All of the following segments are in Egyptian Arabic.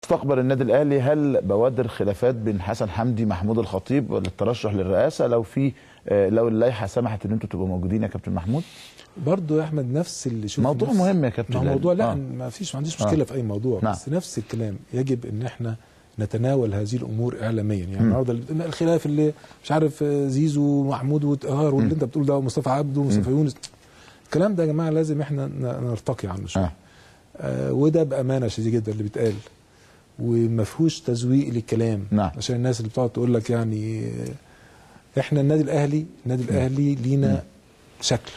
مستقبل النادي الاهلي هل بوادر خلافات بين حسن حمدي محمود الخطيب للترشح للرئاسه لو في آه، لو اللائحه سمحت ان انتوا تبقوا موجودين يا كابتن محمود برضه يا احمد نفس اللي شوف موضوع نفس مهم يا كابتن ما هو لأن- موضوع لا آه. ما فيش ما عنديش مشكله آه. في اي موضوع نعم. بس نفس الكلام يجب ان احنا نتناول هذه الامور اعلاميا يعني النهارده ال- الخلاف اللي مش عارف آه، زيزو ومحمود وطاهر واللي انت بتقول ده ومصطفى عبده ومصطفى يونس الكلام ده يا جماعه لازم احنا ن- نرتقي عنه شويه آه. آه وده بامانه شديده جدا اللي بيتقال وما فيهوش تزويق للكلام نعم. عشان الناس اللي بتقعد تقول لك يعني آه، احنا النادي الاهلي النادي الاهلي لينا شكل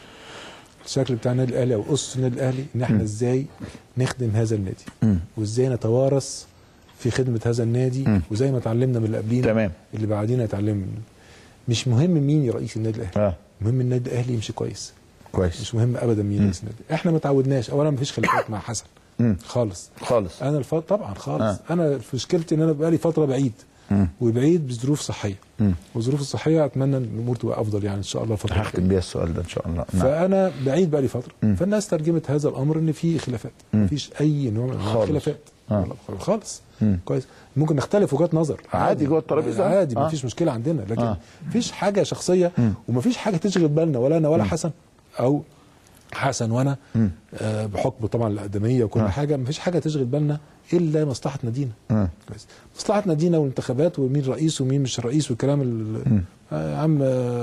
الشكل بتاع النادي الاهلي او اسس النادي الاهلي ان احنا ازاي نخدم هذا النادي مم. وازاي نتوارث في خدمه هذا النادي مم. وزي ما اتعلمنا من اللي قبلينا تمام. اللي بعدينا يتعلموا منه مش مهم مين رئيس النادي الاهلي اه مهم النادي الاهلي يمشي كويس كويس مش مهم ابدا مين رئيس النادي احنا ما تعودناش اولا ما فيش خلافات مع حسن مم. خالص خالص انا الف... طبعا خالص آه. آه. انا في مشكلتي ان انا بقالي فتره بعيد مم. وبعيد بظروف صحيه مم. والظروف الصحيه اتمنى ان الامور تبقى افضل يعني ان شاء الله الفتره هختم بيها السؤال ده ان شاء الله نعم. فانا بعيد بقالي فتره مم. فالناس ترجمت هذا الامر ان في خلافات مم. مفيش اي نوع من انواع خالص. الخلافات آه. خالص مم. كويس ممكن نختلف وجهات نظر عادي جوه الترابيزة. عادي آه. مفيش مشكله عندنا لكن آه. مفيش حاجه شخصيه مم. ومفيش حاجه تشغل بالنا ولا انا ولا حسن او حسن وانا آه بحكم طبعا الاقدميه وكل آه. حاجه مفيش حاجه تشغل بالنا الا مصلحه نادينا آه. كويس مصلحه نادينا والانتخابات ومين رئيس ومين مش رئيس والكلام ال- آه يا عم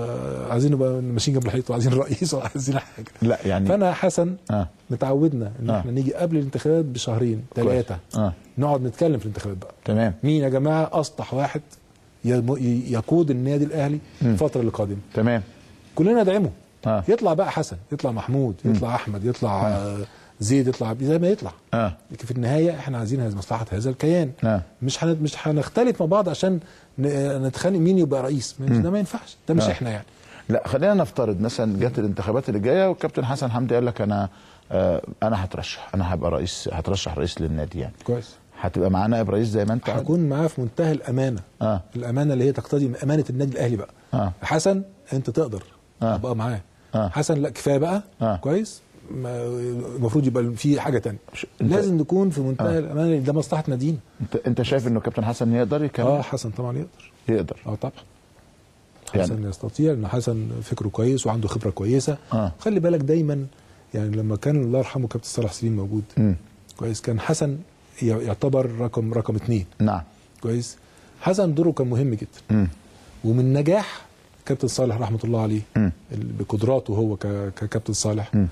آه عايزين نبقى ماشيين جنب الحيط وعايزين رئيس وعايزين حاجه لا يعني فانا حسن اه متعودنا ان آه. احنا نيجي قبل الانتخابات بشهرين كويس. ثلاثه اه نقعد نتكلم في الانتخابات بقى تمام مين يا جماعه اسطح واحد يم- ي- يقود النادي الاهلي الفتره اللي قادمه تمام كلنا ندعمه آه. يطلع بقى حسن يطلع محمود يطلع احمد يطلع آه. زيد يطلع زي ما يطلع اه لكن في النهايه احنا عايزين هذه مصلحه هذا الكيان آه. مش هن... مش هنختلف مع بعض عشان ن- نتخانق مين يبقى رئيس مش ده ما ينفعش ده مش آه. احنا يعني لا خلينا نفترض مثلا جت الانتخابات اللي جايه والكابتن حسن حمدي قال لك انا آه انا هترشح انا هبقى رئيس هترشح رئيس للنادي يعني كويس هتبقى معاه نائب رئيس زي ما انت عايز؟ هكون معاه في منتهى الامانه اه الامانه اللي هي تقتضي امانه النادي الاهلي بقى اه حسن انت تقدر آه. ابقى معاه آه. حسن لا كفايه بقى آه. كويس ما- المفروض يبقى في حاجه تانية ش- أنت- لازم نكون في منتهى آه. الامانه لأن ده مصلحه نادينا انت انت شايف انه كابتن حسن يقدر يكمل اه حسن طبعا يقدر يقدر اه طبعا يعني- حسن يستطيع ان حسن فكره كويس وعنده خبره كويسه آه. خلي بالك دايما يعني لما كان الله يرحمه كابتن صالح سليم موجود مم. كويس كان حسن ي- يعتبر رقم رقم اثنين نعم كويس حسن دوره كان مهم جدا مم. ومن نجاح كابتن صالح رحمه الله عليه مم. ال- بقدراته هو ك- ككابتن صالح مم.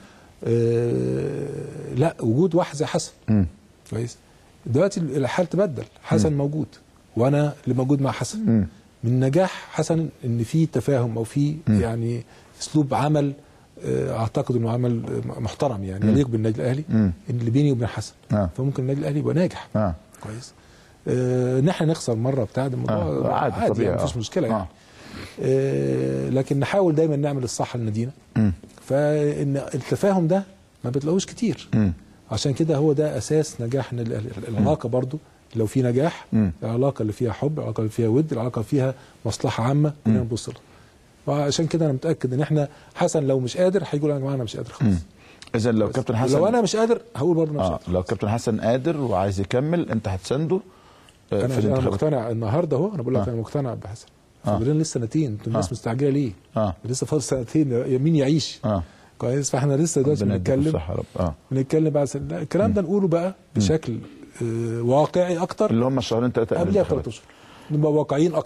آه لا وجود واحد زي حسن مم. كويس دلوقتي الحال تبدل حسن موجود وانا اللي موجود مع حسن مم. من نجاح حسن ان في تفاهم او في يعني اسلوب عمل آه، اعتقد انه عمل آه، محترم يعني يليق بالنادي الاهلي مم. اللي بيني وبين حسن آه. فممكن النادي الاهلي يبقى ناجح اه كويس آه، ان احنا نخسر مره بتاع ده الموضوع آه، عادي، عادي طبيعي، يعني مفيش آه. مشكله يعني آه. آه، لكن نحاول دايما نعمل الصح لنادينا مم. فان التفاهم ده ما بتلاقوش كتير مم. عشان كده هو ده اساس نجاح النادي الاهلي العلاقه برضو لو في نجاح مم. العلاقه اللي فيها حب العلاقه اللي فيها ود العلاقه اللي فيها مصلحه عامه كلنا نبص لها وعشان كده انا متاكد ان احنا حسن لو مش قادر هيقول يا جماعه انا مش قادر خالص اذا لو كابتن حسن لو انا مش قادر هقول برضه انا مش اه قادر لو كابتن حسن قادر وعايز يكمل انت هتسنده آه، انا في انا الانتخابات مقتنع النهارده اهو انا بقول لك آه. انا مقتنع بحسن آه. فاضلين لسه سنتين انتوا الناس آه. مستعجله ليه؟ اه لسه فاضل سنتين يا مين يعيش؟ اه كويس فاحنا لسه دلوقتي ربنا يديكم بنتكلم الصحه يا رب اه بنتكلم بقى سن... لا الكلام ده نقوله بقى بشكل آه واقعي اكتر اللي هم الشهرين ثلاثه قبل قبلها الانتخابات. بثلاث اشهر نبقى واقعيين